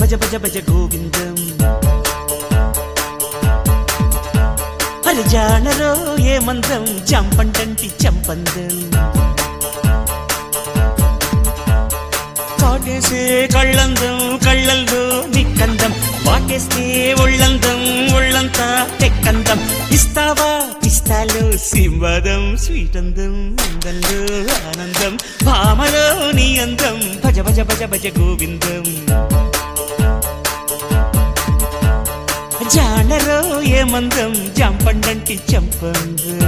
భజ భజ భజ గోవిందం హరి జానరో ఏ మందం చంపంటంటి చంపందం కాటేసే కళ్ళందం కళ్ళల్లో నిక్కందం వాటేస్తే ఒళ్ళందం ఒళ్ళంతా తెక్కందం ఇస్తావా ఇస్తాలో సింబదం స్వీటందం అందంలో ఆనందం భామలో నీ అందం భజ భజ భజ భజ గోవిందం జానరో ఏ మందం జంపండంటి చంపందం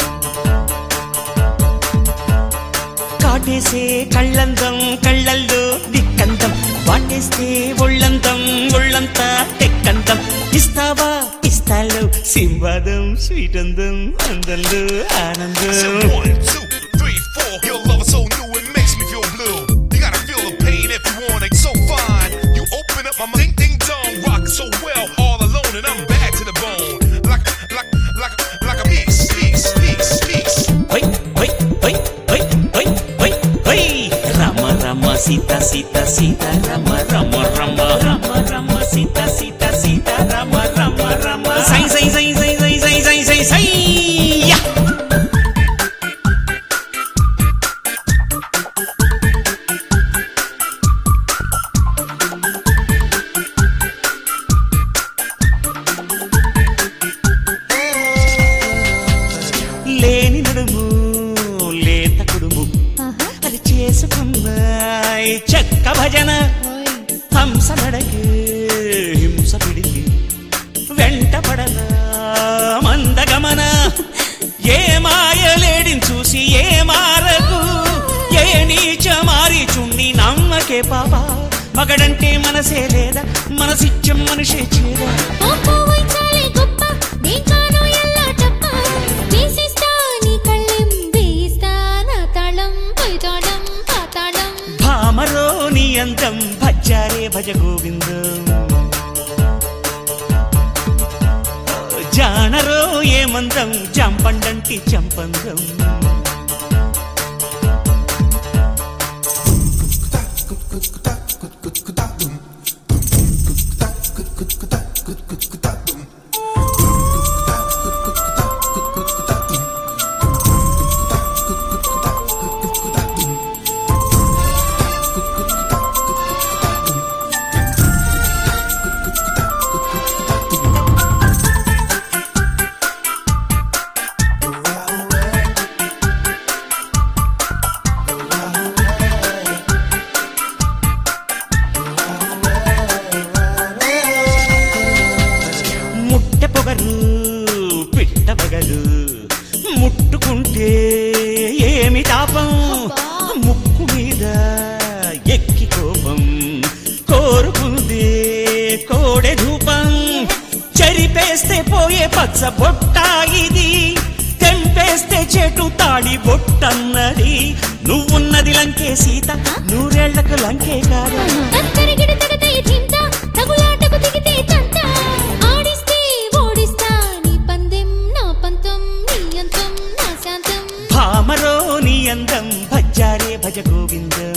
కాటేసే కళ్ళందం కళ్ళల్లో దిక్కందం వాటేస్తే ఒళ్ళందం ఒళ్ళంతా తెక్కందం ఇస్తావా ఇస్తాలో సింబాదం స్వీటందం అందంలో ఆనందం One, two, three, four. Your love is so new, it makes me feel blue. You gotta feel the pain if you want it so fine. You open up my mind, ding ding dong, rock so well, all alone, and I'm bad to the bone. Like, like, like, like a piece, piece, piece, piece. హై హై హై హై హై హై హై రమ రమ సీత సీత సీత రమ రమ రమ రమ రమ సీత సీత సీత రమ రమ రమ సై సై సై సై సై సై సై సై సై యా లేని నడుము లేత కుడుము అది చేసుకున్నాయి చెక్క భజన హంస నడకి హింస పిడికి వెంట పడన మందగమన ఏ మాయలేడిని చూసి ఏ మారకు ఏ నీచ మారి చుండి నమ్మకే పాపా మగడంటే మనసే లేదా మనసిచ్చం మనిషే చేరా పాపా వైచాలే గొప్ప నీకాను ఎల్లా టప్ప వేసిస్తా నీ కళ్ళెం వేయిస్తా నా తాళం పైతాళం పాతాళం భామలో నీ అందం భజ్జారే భజ గోవిందం జానరో ఏమందం చంపండంటి చంపందం ముట్టె పొగరు పిట్ట పగలు ముట్టుకుంటే ఏమి తాపం ముక్కు మీద ఎక్కి కోపం కోరుకుంది కోడె ధూపం చెరిపేస్తే పోయే పచ్చ బొట్ట ఇది తెంపేస్తే చెటు తాడి బొట్టన్నది నువ్వున్నది లంకే సీత నూరేళ్లకు లంకే కాదు తత్తరిగిడి తగతై చింత తగులాటకు దిగితే తంత ఆడిస్తే ఓడిస్తా నీ పందెం నా పంతం నీ అంతం నా శాంతం భామరో నీ అందం భజ్జారే భజ గోవిందం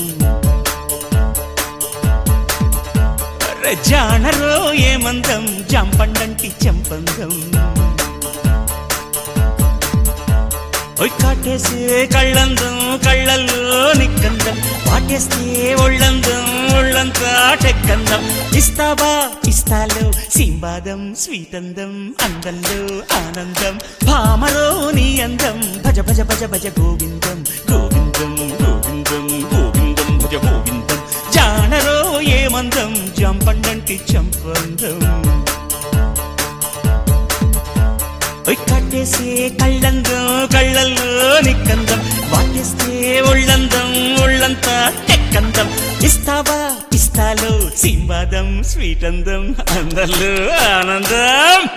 జానరో ఏమందం జంపండంటి చంపందం ఒయ్ కాటేసే కళ్ళందం కళ్ళల్లో నిక్కందం వాటేస్తే ఒళ్ళందం ఒళ్ళంతా టెక్కందం ఇస్తావా ఇస్తాలో సింబాదం స్వీటందం అందంలో ఆనందం భామలో నీ అందం భజ భజ భజ భజ గోవిందం గోవిందం గోవిందం గోవిందం భజ గోవిందం జానరో ఏమందం జంపండంటి చంపందం ఒయ్ కట్టేసే కళ్ళందం కళ్ళల్లో నిక్కందం వాటేస్తే ఒళ్ళందం ఒళ్ళంతా టెక్కందం ఇస్తావా ఇస్తాలో సింబాదం స్వీటందం అందరిలో ఆనందం